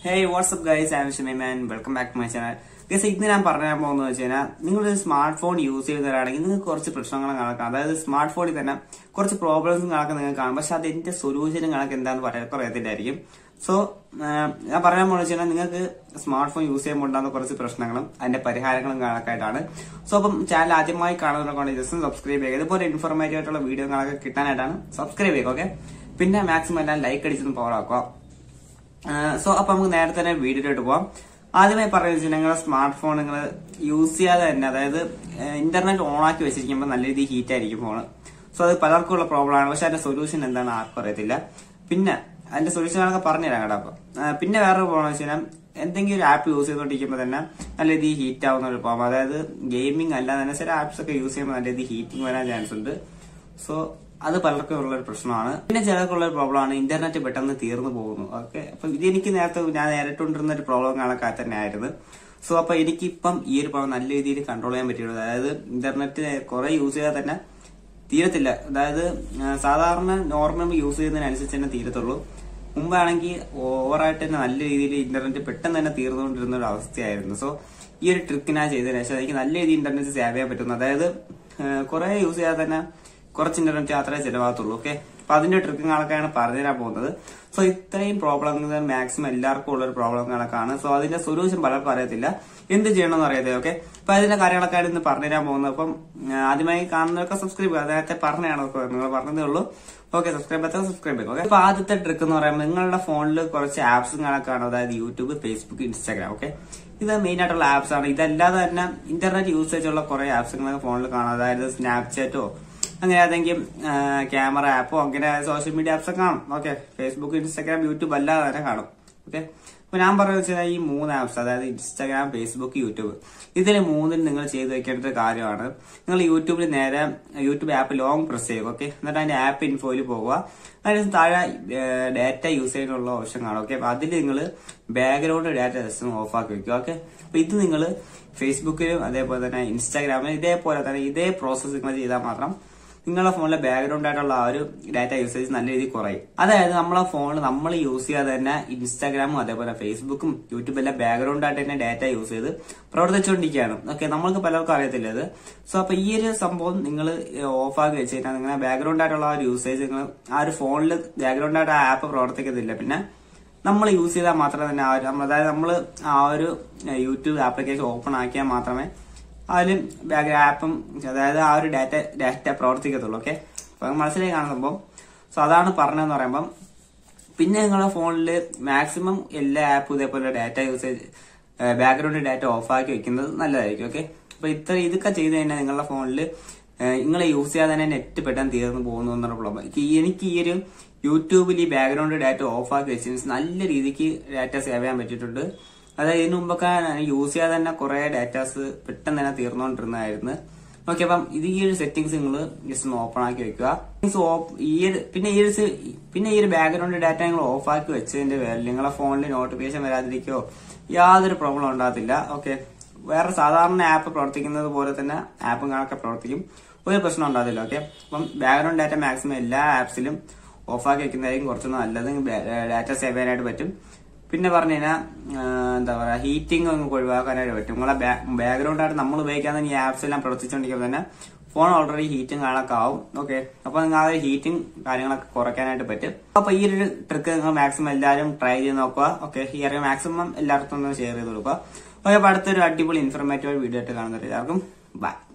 hey what's up guys I'm Shimi man welcome back to my channel guys ഇന്ന് ഞാൻ പറയാൻ പോകുന്നത് വെച്ച് കഴിഞ്ഞാൽ നിങ്ങൾ സ്മാർട്ട് ഫോൺ യൂസ് ചെയ്യുന്നവരാണെങ്കിൽ നിങ്ങൾക്ക് കുറച്ച് പ്രശ്നങ്ങൾ കണക്കാം അതായത് സ്മാർട്ട് ഫോണിൽ തന്നെ കുറച്ച് പ്രോബ്ലംസും കണക്ക് നിങ്ങൾക്ക് കാണും പക്ഷെ അതിന്റെ സൊല്യൂഷനും കണക്ക് എന്താന്ന് പറയാൻ അറിയത്തില്ലായിരിക്കും സോ ഞാൻ പറയാൻ പോകുന്നത് വെച്ച് കഴിഞ്ഞാൽ നിങ്ങൾക്ക് സ്മാർട്ട് ഫോൺ യൂസ് ചെയ്യുമ്പോൾ ഉണ്ടാകുന്ന കുറച്ച് പ്രശ്നങ്ങളും അതിന്റെ പരിഹാരങ്ങളും കണക്കായിട്ടാണ് സോ അപ്പം ചാനൽ ആദ്യമായി കാണുന്നവരെ ജസ്റ്റ് സബ്സ്ക്രൈബ് ചെയ്യുക ഇതുപോലെ ഇൻഫോർമേറ്റീവ് ആയിട്ടുള്ള വീഡിയോ കണക്ക് കിട്ടാനായിട്ടാണ് സബ്സ്ക്രൈബ് ചെയ്യുക ഓക്കെ പിന്നെ മാക്സിമം എല്ലാം ലൈക്ക് അടിച്ചൊന്ന് പവർ ആക്കുക സോ അപ്പൊ നമുക്ക് നേരത്തെ തന്നെ വീഡിയോയിലോട്ട് പോവാം ആദ്യമായി പറയുന്നത് നിങ്ങളുടെ സ്മാർട്ട് ഫോൺ നിങ്ങൾ യൂസ് ചെയ്യാതെ തന്നെ അതായത് ഇന്റർനെറ്റ് ഓൺ ആക്കി വെച്ചിരിക്കുമ്പോൾ നല്ല രീതിയിൽ ഹീറ്റ് ആയിരിക്കും ഫോൺ സോ അത് പലർക്കും ഉള്ള പ്രോബ്ലം ആണ് പക്ഷെ അതിന്റെ സൊല്യൂഷൻ എന്താണ് ആർക്കും അറിയത്തില്ല പിന്നെ അതിന്റെ സൊല്യൂഷൻ ആണൊക്കെ പറഞ്ഞുതരാം കേട്ടോ അപ്പൊ ആ, പിന്നെ വേറൊരു പ്രോബ്ലം വെച്ച് കഴിഞ്ഞാൽ എന്തെങ്കിലും ഒരു ആപ്പ് യൂസ് ചെയ്തുകൊണ്ടിരിക്കുമ്പോൾ തന്നെ നല്ല രീതിയിൽ ഹീറ്റ് ആവുന്ന ഒരു പ്രോബ്ലം അതായത് ഗെയിമിംഗ് അല്ലാതെ തന്നെ ചില ആപ്സ് ഒക്കെ യൂസ് ചെയ്യുമ്പോൾ നല്ല രീതിയിൽ ഹീറ്റിംഗ് വരാൻ ചാൻസ് ഉണ്ട് സോ അത് പലർക്കും ഉള്ള ഒരു പ്രശ്നമാണ് പിന്നെ ചിലർക്കുള്ള ഒരു പ്രോബ്ലം ആണ് ഇന്റർനെറ്റ് പെട്ടെന്ന് തീർന്നു പോകുന്നു ഓക്കെ അപ്പൊ ഇത് എനിക്ക് നേരത്തെ ഞാൻ നേരിട്ടുകൊണ്ടിരുന്ന ഒരു പ്രോബ്ലം കണക്കാ തന്നെ ആയിരുന്നു സോ അപ്പൊ എനിക്കിപ്പം ഈ ഒരു പ്രോബ്ലം നല്ല രീതിയിൽ കൺട്രോൾ ചെയ്യാൻ പറ്റിയുള്ളൂ അതായത് ഇന്റർനെറ്റ് കുറെ യൂസ് ചെയ്താൽ തന്നെ തീരത്തില്ല അതായത് ആ, സാധാരണ നോർമൽ യൂസ് ചെയ്യുന്നതിനനുസരിച്ച് തന്നെ തീരത്തുള്ളൂ മുമ്പാണെങ്കിൽ ഓവറായിട്ട് തന്നെ നല്ല രീതിയിൽ ഇന്റർനെറ്റ് പെട്ടെന്ന് തന്നെ തീർന്നുകൊണ്ടിരുന്ന ഒരു അവസ്ഥയായിരുന്നു സോ ഈ ഒരു ട്രിക്ക് ഞാൻ ചെയ്തതിനു ശേഷം എനിക്ക് നല്ല രീതിയിൽ ഇന്റർനെറ്റ് സേവ് ചെയ്യാൻ പറ്റുന്നു അതായത് കുറെ യൂസ് ചെയ്യാതെ തന്നെ കുറച്ച് ഇന്റർനെറ്റ് മാത്രമേ ചിലവാകത്തുള്ളൂ ഓക്കെ അപ്പൊ അതിന്റെ ട്രിക്കും കണക്കാണ് പറഞ്ഞുതരാൻ പോകുന്നത് സോ ഇത്രയും പ്രോബ്ലം മാക്സിമം എല്ലാവർക്കും ഉള്ള ഒരു പ്രോബ്ലം കണക്കാണ് സോ അതിന്റെ സൊല്യൂഷൻ പലർക്കും അറിയത്തില്ല എന്ത് ചെയ്യണമെന്ന് അറിയാതെ ഓക്കെ അപ്പൊ അതിന്റെ കാര്യങ്ങളൊക്കെയാണ് ഇന്ന് പറഞ്ഞുതരാൻ പോകുന്നത് അപ്പം ആ, ആദ്യമായി കാണുന്നവരൊക്കെ സബ്സ്ക്രൈബ് ചെയ്യുക നേരത്തെ പറഞ്ഞാണ് നിങ്ങൾ പറഞ്ഞതേ ഉള്ളൂ ഓക്കെ സബ്സ്ക്രൈബ് ചെയ്യാത്ത സബ്സ്ക്രൈബ് ചെയ്യുക ഓക്കെ അപ്പൊ ആദ്യത്തെ ട്രിക്ക് എന്ന് പറയുമ്പോൾ നിങ്ങളുടെ ഫോണിൽ കുറച്ച് ആപ്സും കണക്കാണ് അതായത് യൂട്യൂബ് ഫേസ്ബുക്ക് ഇൻസ്റ്റാഗ്രാം ഓക്കെ ഇത് മെയിൻ ആയിട്ടുള്ള ആപ്സ് ആണ് ഇതല്ലാതെ തന്നെ ഇന്റർനെറ്റ് യൂസേജ് ഉള്ള കുറെ ആപ്സ് നിങ്ങൾക്ക് ഫോണിൽ കാണാം അതായത് സ്നാപ്ചാറ്റോ അങ്ങനെ ഏതെങ്കിലും ക്യാമറ ആപ്പോ അങ്ങനെ സോഷ്യൽ മീഡിയ ആപ്സ് ഒക്കെ കാണും ഓക്കെ ഫേസ്ബുക്ക് ഇൻസ്റ്റാഗ്രാം യൂട്യൂബ് അല്ലാതെ തന്നെ കാണും ഓക്കെ അപ്പൊ ഞാൻ പറയുന്നത് വെച്ചാൽ ഈ മൂന്ന് ആപ്സ് അതായത് ഇൻസ്റ്റാഗ്രാം ഫേസ്ബുക്ക് യൂട്യൂബ് ഇതിൽ മൂന്നിൽ നിങ്ങൾ ചെയ്ത് വെക്കേണ്ട ഒരു കാര്യമാണ് നിങ്ങൾ യൂട്യൂബിൽ നേരെ യൂട്യൂബ് ആപ്പ് ലോങ് പ്രസ് ചെയ്യുക ഓക്കെ എന്നിട്ട് അതിന്റെ ആപ്പ് ഇൻഫോയിൽ പോകുക അതിന് താഴെ ഡാറ്റ യൂസ് ചെയ്യാനുള്ള ഓപ്ഷൻ കാണും ഓക്കെ അപ്പൊ അതിൽ നിങ്ങൾ ബാക്ക്ഗ്രൗണ്ട് ഡാറ്റ ജസ്റ്റ് ഓഫ് ആക്കി വെക്കുക ഓക്കെ അപ്പൊ ഇത് നിങ്ങൾ ഫേസ്ബുക്കിലും അതേപോലെ തന്നെ ഇൻസ്റ്റാഗ്രാമിലും ഇതേപോലെ തന്നെ ഇതേ പ്രോസസ്സ് നിങ്ങൾ ചെയ്താൽ മാത്രം നിങ്ങളുടെ ഫോണിലെ ബാക്ക്ഗ്രൗണ്ട് ആയിട്ടുള്ള ആ ഒരു ഡാറ്റ യൂസേജ് നല്ല രീതിയിൽ കുറയും അതായത് നമ്മളെ ഫോണിൽ നമ്മൾ യൂസ് ചെയ്യാതെ തന്നെ ഇൻസ്റ്റാഗ്രാമും അതേപോലെ ഫേസ്ബുക്കും യൂട്യൂബും എല്ലാം ബാക്ക്ഗ്രൗണ്ട് ആയിട്ട് തന്നെ ഡാറ്റ യൂസ് ചെയ്ത് പ്രവർത്തിച്ചുകൊണ്ടിരിക്കുകയാണ് ഓക്കെ നമ്മൾക്ക് പലർക്കും അറിയത്തില്ല ഇത് സോ അപ്പൊ ഈ ഒരു സംഭവം നിങ്ങൾ ഓഫ് ആക്കി വെച്ച് കഴിഞ്ഞാൽ നിങ്ങളുടെ ബാക്ക്ഗ്രൗണ്ട് ആയിട്ടുള്ള ആ ഒരു യൂസേജ് നിങ്ങൾ ആ ഒരു ഫോണിൽ ബാക്ക്ഗ്രൗണ്ട് ആയിട്ട് ആ ആപ്പ് പ്രവർത്തിക്കത്തില്ല പിന്നെ നമ്മൾ യൂസ് ചെയ്താൽ മാത്രമേ തന്നെ ആ ഒരു നമ്മ- അതായത് നമ്മൾ ആ ഒരു യൂട്യൂബ് ആപ്ലിക്കേഷൻ ഓപ്പൺ ആക്കിയാൽ മാത്രമേ അതിലും ബാക്ക് ആപ്പും അതായത് ആ ഒരു ഡാറ്റ ഡാറ്റ പ്രവർത്തിക്കത്തുള്ളൂ ഓക്കെ അപ്പൊ അത് മനസ്സിലായി കാണുന്ന സംഭവം സോ അതാണ് പറഞ്ഞതെന്ന് പറയുമ്പം പിന്നെ നിങ്ങളുടെ ഫോണിൽ മാക്സിമം എല്ലാ ആപ്പും ഇതേപോലെ data usage background data off ആക്കി വെക്കുന്നത് നല്ലതായിരിക്കും ഓക്കെ അപ്പൊ ഇത്ര ഇതൊക്കെ ചെയ്ത് കഴിഞ്ഞാൽ നിങ്ങളുടെ ഫോണിൽ നിങ്ങൾ യൂസ് ചെയ്യാതെ തന്നെ നെറ്റ് പെട്ടെന്ന് തീർന്നു പോകുന്നു എന്നുള്ള പ്രോബ്ലം എനിക്ക് ഈ ഒരു യൂട്യൂബിൽ ഈ ബാക്ക്ഗ്രൗണ്ട് ഡാറ്റ ഓഫ് ആക്കി വെച്ചതിന് നല്ല രീതിക്ക് ഡാറ്റ സേവ് ചെയ്യാൻ പറ്റിയിട്ടുണ്ട് അതായത് ഇതിനു മുമ്പൊക്കെ യൂസ് ചെയ്യാതെ തന്നെ കുറെ ഡാറ്റാസ് പെട്ടെന്ന് തന്നെ തീർന്നുകൊണ്ടിരുന്നതായിരുന്നു ഓക്കെ അപ്പം ഇത് ഈ ഒരു സെറ്റിംഗ്സ് നിങ്ങൾ ജസ്റ്റ് ഒന്ന് ഓപ്പൺ ആക്കി വെക്കുക Settings off- ഈ ഒരു പിന്നെ ഈ ഒരു സെ- പിന്നെ ഈ ഒരു ബാക്ക്ഗ്രൗണ്ട് ഡാറ്റ നിങ്ങൾ ഓഫ് ആക്കി വെച്ചതിന്റെ പേരിൽ നിങ്ങളെ ഫോണിൽ നോട്ടിഫിക്കേഷൻ വരാതിരിക്കോ യാതൊരു പ്രോബ്ലം ഉണ്ടാകത്തില്ല ഓക്കെ വേറെ സാധാരണ ആപ്പ് പ്രവർത്തിക്കുന്നത് പോലെ തന്നെ ആപ്പും കണക്കെ പ്രവർത്തിക്കും ഒരു പ്രശ്നം ഉണ്ടാകത്തില്ല ഓക്കെ അപ്പം ബാക്ക്ഗ്രൗണ്ട് ഡാറ്റ മാക്സിമം എല്ലാ ആപ്സിലും ഓഫ് ആക്കി വെക്കുന്നതായിരിക്കും കുറച്ചുകൂടെ നല്ലത് ഡാറ്റ സേവ് ചെയ്യാനായിട്ട് പറ്റും പിന്നെ പറഞ്ഞു കഴിഞ്ഞാൽ എന്താ പറയാ ഹീറ്റിംഗ് നമുക്ക് ഒഴിവാക്കാനായിട്ട് പറ്റും നിങ്ങളെ ബാക്ക്ഗ്രൗണ്ട് ആയിട്ട് നമ്മൾ ഉപയോഗിക്കാതെ ഈ ആപ്സ് എല്ലാം പ്രവർത്തിച്ചുകൊണ്ടിരിക്കുമ്പോൾ തന്നെ ഫോൺ ഓൾറെഡി ഹീറ്റിംഗ് കാണാനൊക്കെ ആവും ഓക്കെ അപ്പൊ നിങ്ങൾ ആ ഹീറ്റിംഗ് കാര്യങ്ങളൊക്കെ കുറയ്ക്കാനായിട്ട് പറ്റും അപ്പൊ ഈ ഒരു ട്രിക്ക് നിങ്ങൾ മാക്സിമം എല്ലാവരും ട്രൈ ചെയ്ത് നോക്കുക ഓക്കെ ഈ അറിയാം മാക്സിമം എല്ലാവർക്കും ഒന്ന് ഷെയർ ചെയ്ത് കൊടുക്കുക ഓക്കെ അപ്പൊ അടുത്തൊരു അടിപൊളി ഇൻഫർമേറ്റീവ് വീഡിയോ ആയിട്ട് കാണുന്നവർ എല്ലാവർക്കും ബൈ